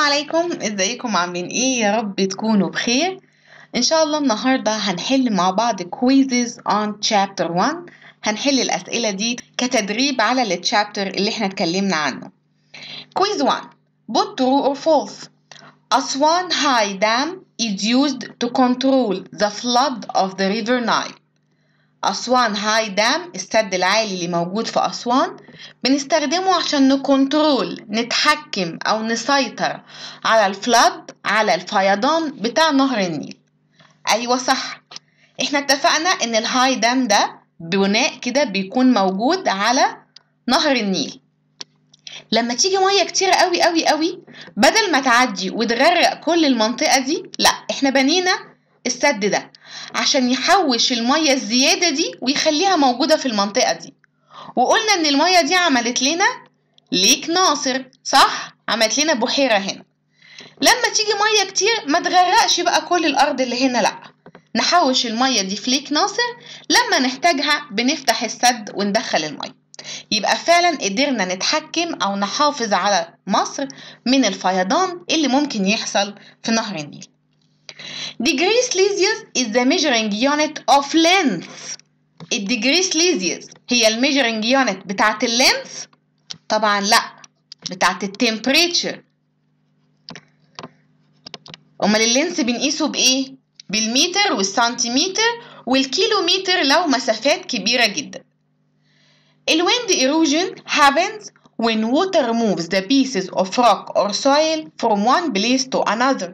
عليكم ازيكم عاملين ايه يا رب تكونوا بخير ان شاء الله النهارده هنحل مع بعض quizzes on chapter 1 هنحل الاسئله دي كتدريب على التشابتر اللي احنا اتكلمنا عنه quiz 1 put true or false Aswan High Dam is used to control the flood of the river Nile أسوان هاي دام السد العالي اللي موجود في أسوان بنستخدمه عشان نكنترول نتحكم أو نسيطر على الفلاد على الفيضان بتاع نهر النيل أيوة صح احنا اتفقنا ان الهاي دام ده بناء كده بيكون موجود على نهر النيل لما تيجي ميه كتير قوي قوي قوي بدل ما تعدي وتغرق كل المنطقه دي لا احنا بنينا السد ده عشان يحوش المية الزيادة دي ويخليها موجودة في المنطقة دي وقلنا ان المية دي عملت لنا ليك ناصر صح؟ عملت لنا بحيرة هنا لما تيجي مية كتير ما تغرقش بقى كل الأرض اللي هنا لأ نحوش المية دي في ليك ناصر لما نحتاجها بنفتح السد وندخل المية يبقى فعلا قدرنا نتحكم أو نحافظ على مصر من الفيضان اللي ممكن يحصل في نهر النيل Degree Celsius is the measuring unit of length. الديجري سليزيوس هي الميجرنج يونت بتاعت اللينث؟ طبعا لا بتاعت التمبريتشر امال اللينث بنقيسه بايه؟ بالمتر والسنتيمتر والكيلومتر لو مسافات كبيرة جدا. الويند erosion happens when water moves the pieces of rock or soil from one place to another.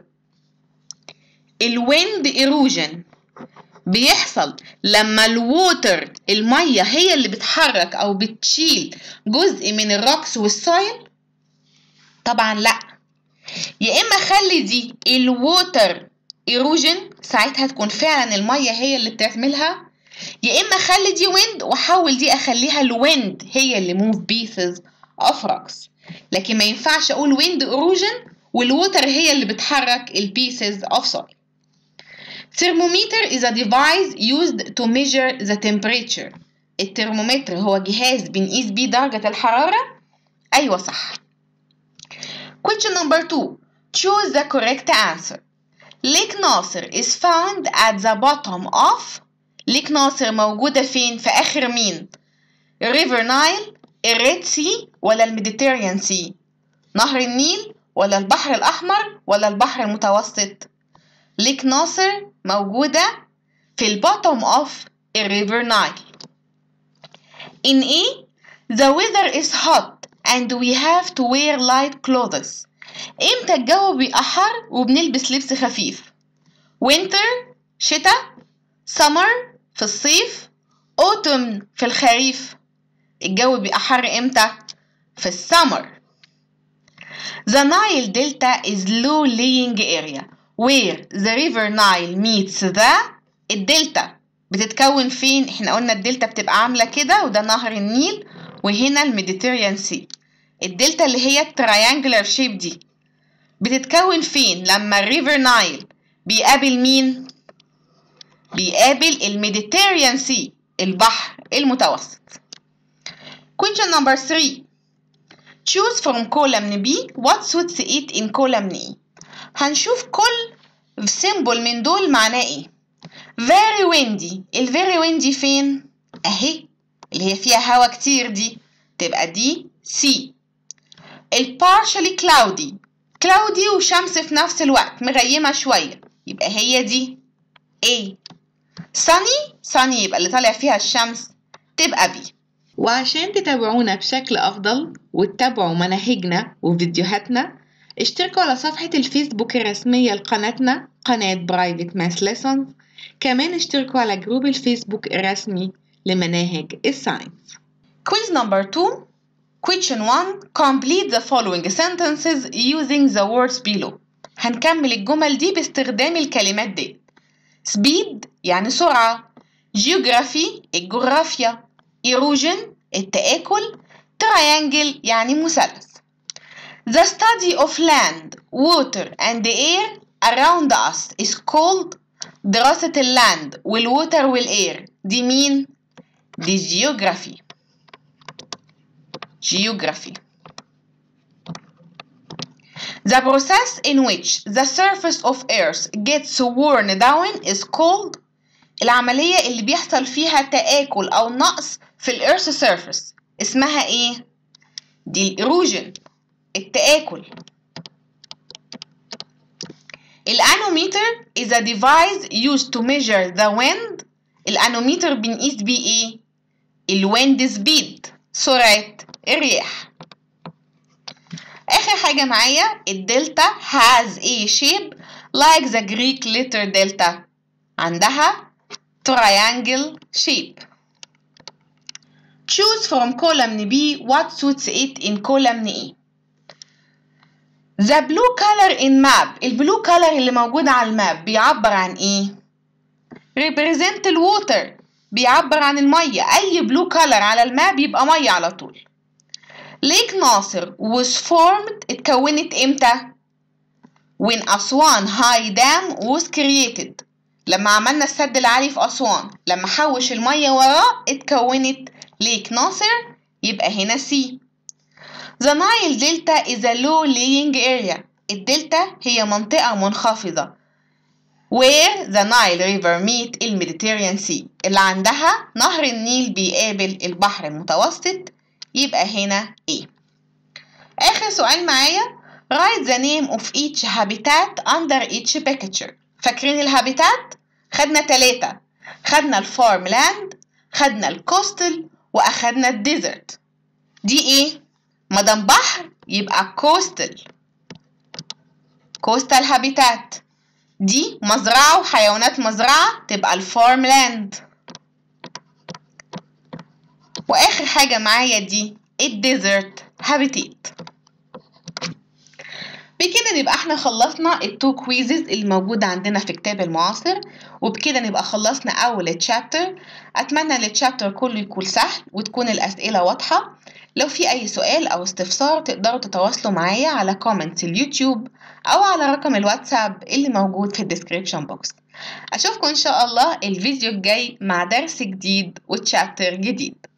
الويند ايروجن بيحصل لما الووتر المية هي اللي بتحرك أو بتشيل جزء من الروكس والسايل طبعا لا يا إما خلي دي الووتر ايروجن ساعتها تكون فعلا المية هي اللي بتعملها يا إما خلي دي ويند وحول دي أخليها الويند هي اللي موف بيسز اوف روكس لكن ما ينفعش أقول ويند ايروجن والووتر هي اللي بتحرك البيسز اوف سويل Thermometer is a device used to measure the temperature. الترمومتر هو جهاز بنقيس بيه درجة الحرارة؟ أيوة صح. Question number two. Choose the correct answer. Lake Nasser is found at the bottom of Lake Nasser موجودة فين؟ في آخر مين؟ River Nile, الريد سي ولا الميديتيريان سي؟ نهر النيل ولا البحر الأحمر ولا البحر المتوسط؟ ليك ناصر موجودة في البوتوم اوف الريفر نايل. In A, the weather is hot and we have to wear light clothes. امتى الجو بيبقى حر وبنلبس لبس خفيف؟ winter شتاء summer في الصيف autumn في الخريف الجو بيبقى حر امتى؟ في السمر. The Nile Delta is low laying area where the river Nile meets the الدلتا بتتكون فين احنا قلنا الدلتا بتبقى عاملة كده وده نهر النيل وهنا الميديتيريان سي الدلتا اللي هي التريانجلر شيب دي بتتكون فين لما الريفر نايل بيقابل مين بيقابل الميديتيريان سي البحر المتوسط question number 3 choose from column B what suits it in column E هنشوف كل سيمبل من دول معناه ايه very windy ال very windy فين اهي اللي هي فيها هوا كتير دي تبقى دي C ال partially cloudy cloudy وشمس في نفس الوقت مغيمة شوية يبقى هي دي A sunny sunny يبقى اللي طالع فيها الشمس تبقى B وعشان تتابعونا بشكل أفضل وتتابعوا مناهجنا وفيديوهاتنا اشتركوا على صفحة الفيسبوك الرسمية لقناتنا قناة برايفت ماس ليسونز كمان اشتركوا على جروب الفيسبوك الرسمي لمناهج الساينس Quiz number 2 Question 1 Complete the following sentences using the words below هنكمل الجمل دي باستخدام الكلمات دي Speed يعني سرعة Geography الجغرافيا Erosion التآكل Triangle يعني مثلث The study of land, water and air around us is called دراسة اللاند والووتر والاير دي مين؟ دي geography geography The process in which the surface of earth gets worn down is called العملية اللي بيحصل فيها تآكل أو نقص في الإيرث سيرفيس اسمها إيه؟ دي الإيروجن التآكل الانوميتر is a device used to measure the wind الانوميتر بنقيس بيه ايه الويند سبيد سرعة الرياح اخر حاجة معايا الدلتا has a shape like the Greek letter delta عندها triangle shape choose from column B what suits it in column A The blue color in map البلو color اللي موجود على الماب بيعبر عن ايه؟ represent الووتر بيعبر عن المية أي بلو color على الماب يبقى مية على طول ليك ناصر was formed اتكونت امتى؟ when أسوان high dam was created لما عملنا السد العالي في أسوان لما حوش المية وراه اتكونت ليك ناصر يبقى هنا سي The Nile Delta is a low lying area. الدلتا هي منطقة منخفضة where the Nile River meet الميديتيريان Sea اللي عندها نهر النيل بيقابل البحر المتوسط يبقى هنا A. آخر سؤال معايا write the name of each habitat under each picture. فاكرين الهابيتات؟ خدنا تلاتة خدنا الفارم لاند خدنا الكوستل وأخدنا الديزرت دي إيه؟ مدام بحر يبقى كوستل كوستال هابيتات دي مزرعة وحيوانات مزرعة تبقى الفارم لاند وآخر حاجة معايا دي الديزرت هابيتات بكده نبقى احنا خلصنا التو كويزز اللي موجودة عندنا في كتاب المعاصر وبكده نبقى خلصنا أول تشابتر أتمنى ان التشابتر كله يكون سهل وتكون الأسئلة واضحة لو في أي سؤال أو استفسار تقدروا تتواصلوا معايا على كومنتس اليوتيوب أو على رقم الواتساب اللي موجود في الديسكريبشن بوكس أشوفكم إن شاء الله الفيديو الجاي مع درس جديد وتشابتر جديد